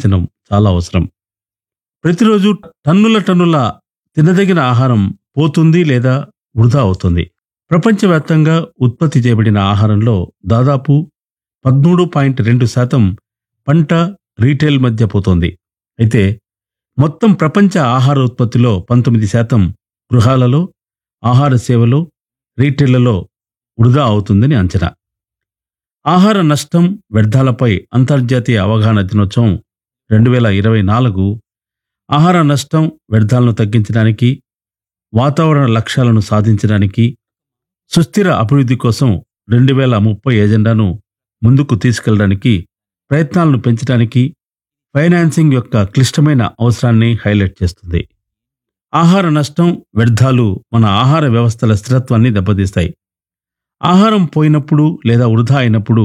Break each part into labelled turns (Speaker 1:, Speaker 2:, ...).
Speaker 1: తగ్గించడం చాలా అవసరం ప్రతిరోజు టన్నుల టన్నుల తినదగిన ఆహారం పోతుంది లేదా వృధా అవుతుంది ప్రపంచవ్యాప్తంగా ఉత్పత్తి చేయబడిన ఆహారంలో దాదాపు పదమూడు పాయింట్ రెండు శాతం పంట రీటైల్ మధ్య పోతోంది అయితే మొత్తం ప్రపంచ ఆహార ఉత్పత్తిలో పంతొమ్మిది శాతం గృహాలలో ఆహార సేవలో రీటైళ్లలో వృధా అవుతుందని అంచనా ఆహార నష్టం వ్యర్థాలపై అంతర్జాతీయ అవగాహన దినోత్సవం రెండు వేల ఇరవై నాలుగు ఆహార నష్టం వ్యర్థాలను తగ్గించడానికి వాతావరణ లక్ష్యాలను సాధించడానికి సుస్థిర అభివృద్ధి కోసం రెండు వేల ముప్పై ఎజెండాను ముందుకు తీసుకెళ్లడానికి ప్రయత్నాలను పెంచడానికి ఫైనాన్సింగ్ యొక్క క్లిష్టమైన అవసరాన్ని హైలైట్ చేస్తుంది ఆహార నష్టం వ్యర్థాలు మన ఆహార వ్యవస్థల స్థిరత్వాన్ని దెబ్బతీస్తాయి ఆహారం పోయినప్పుడు లేదా వృధా అయినప్పుడు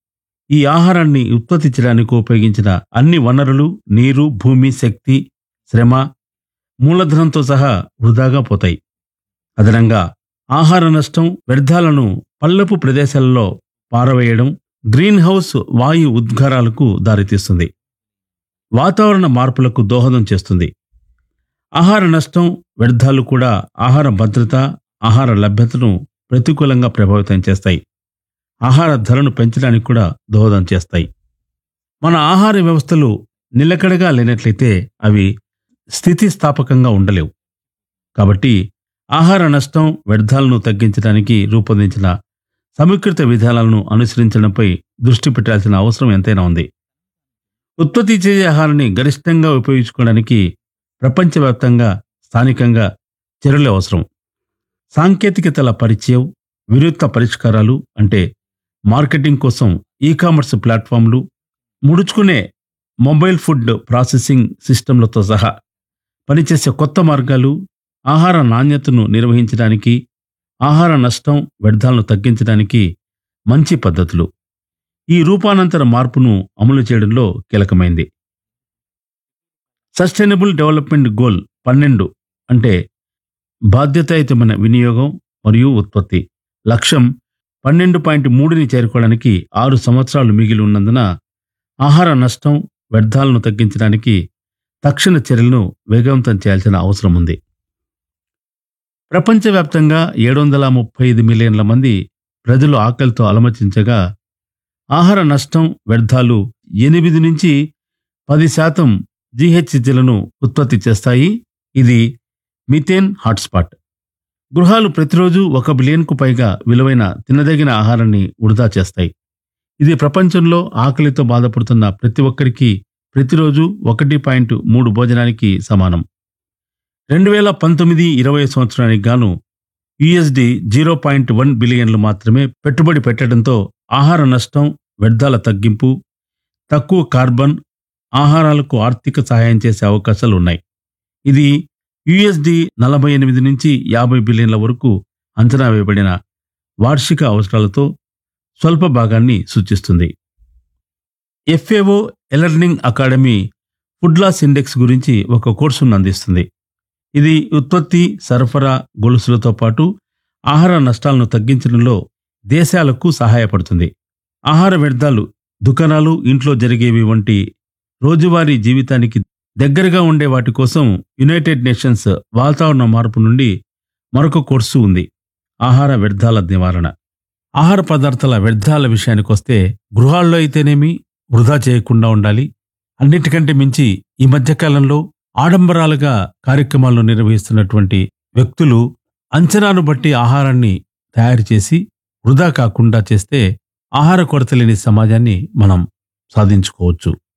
Speaker 1: ఈ ఆహారాన్ని ఉత్పత్తి చేయడానికి ఉపయోగించిన అన్ని వనరులు నీరు భూమి శక్తి శ్రమ మూలధనంతో సహా వృధాగా పోతాయి అదనంగా ఆహార నష్టం వ్యర్థాలను పల్లపు ప్రదేశాలలో పారవేయడం గ్రీన్ హౌస్ వాయు ఉద్గారాలకు దారితీస్తుంది వాతావరణ మార్పులకు దోహదం చేస్తుంది ఆహార నష్టం వ్యర్థాలు కూడా ఆహార భద్రత ఆహార లభ్యతను ప్రతికూలంగా ప్రభావితం చేస్తాయి ఆహార ధరను పెంచడానికి కూడా దోహదం చేస్తాయి మన ఆహార వ్యవస్థలు నిలకడగా లేనట్లయితే అవి స్థితిస్థాపకంగా ఉండలేవు కాబట్టి ఆహార నష్టం వ్యర్థాలను తగ్గించడానికి రూపొందించిన సమీకృత విధానాలను అనుసరించడంపై దృష్టి పెట్టాల్సిన అవసరం ఎంతైనా ఉంది ఉత్పత్తి చేసే ఆహారాన్ని గరిష్టంగా ఉపయోగించుకోవడానికి ప్రపంచవ్యాప్తంగా స్థానికంగా చర్యలు అవసరం సాంకేతికతల పరిచయం వినూత్న పరిష్కారాలు అంటే మార్కెటింగ్ కోసం ఈ కామర్స్ ప్లాట్ఫామ్లు ముడుచుకునే మొబైల్ ఫుడ్ ప్రాసెసింగ్ సిస్టంలతో సహా పనిచేసే కొత్త మార్గాలు ఆహార నాణ్యతను నిర్వహించడానికి ఆహార నష్టం వ్యర్థాలను తగ్గించడానికి మంచి పద్ధతులు ఈ రూపానంతర మార్పును అమలు చేయడంలో కీలకమైంది సస్టైనబుల్ డెవలప్మెంట్ గోల్ పన్నెండు అంటే బాధ్యతాయుతమైన వినియోగం మరియు ఉత్పత్తి లక్ష్యం పన్నెండు పాయింట్ మూడుని చేరుకోవడానికి ఆరు సంవత్సరాలు మిగిలి ఉన్నందున ఆహార నష్టం వ్యర్థాలను తగ్గించడానికి తక్షణ చర్యలను వేగవంతం చేయాల్సిన అవసరం ఉంది ప్రపంచవ్యాప్తంగా ఏడు వందల ముప్పై ఐదు మిలియన్ల మంది ప్రజలు ఆకలితో అలమచించగా ఆహార నష్టం వ్యర్థాలు ఎనిమిది నుంచి పది శాతం జీహెచ్జిలను ఉత్పత్తి చేస్తాయి ఇది మిథేన్ హాట్స్పాట్ గృహాలు ప్రతిరోజు ఒక బిలియన్కు పైగా విలువైన తినదగిన ఆహారాన్ని వృధా చేస్తాయి ఇది ప్రపంచంలో ఆకలితో బాధపడుతున్న ప్రతి ఒక్కరికి ప్రతిరోజు ఒకటి పాయింట్ మూడు భోజనానికి సమానం రెండు వేల పంతొమ్మిది ఇరవై సంవత్సరానికి గాను యుఎస్డి జీరో పాయింట్ వన్ బిలియన్లు మాత్రమే పెట్టుబడి పెట్టడంతో ఆహార నష్టం వ్యర్థాల తగ్గింపు తక్కువ కార్బన్ ఆహారాలకు ఆర్థిక సహాయం చేసే అవకాశాలు ఉన్నాయి ఇది యుఎస్డి నలభై ఎనిమిది నుంచి యాభై బిలియన్ల వరకు అంచనా వేయబడిన వార్షిక అవసరాలతో స్వల్ప భాగాన్ని సూచిస్తుంది FAO e learning academy food loss index గురించి ఒక కోర్సును అందిస్తుంది ఇది ఉత్పత్తి సరఫరా గొలుసులతో పాటు ఆహార నష్టాలను తగ్గించడంలో దేశాలకు సహాయపడుతుంది ఆహార వ్యర్థాలు దుకాణాలు ఇంట్లో జరిగేవి వంటి రోజువారీ జీవితానికి దగ్గరగా ఉండే వాటి కోసం యునైటెడ్ నేషన్స్ వాతావరణ మార్పు నుండి మరొక కోర్సు ఉంది ఆహార వ్యర్థాల నివారణ ఆహార పదార్థాల వ్యర్థాల విషయానికి వస్తే గృహాల్లో అయితేనేమి వృధా చేయకుండా ఉండాలి అన్నిటికంటే మించి ఈ మధ్యకాలంలో ఆడంబరాలుగా కార్యక్రమాలను నిర్వహిస్తున్నటువంటి వ్యక్తులు అంచనాను బట్టి ఆహారాన్ని తయారు చేసి వృధా కాకుండా చేస్తే ఆహార కొరత లేని సమాజాన్ని మనం సాధించుకోవచ్చు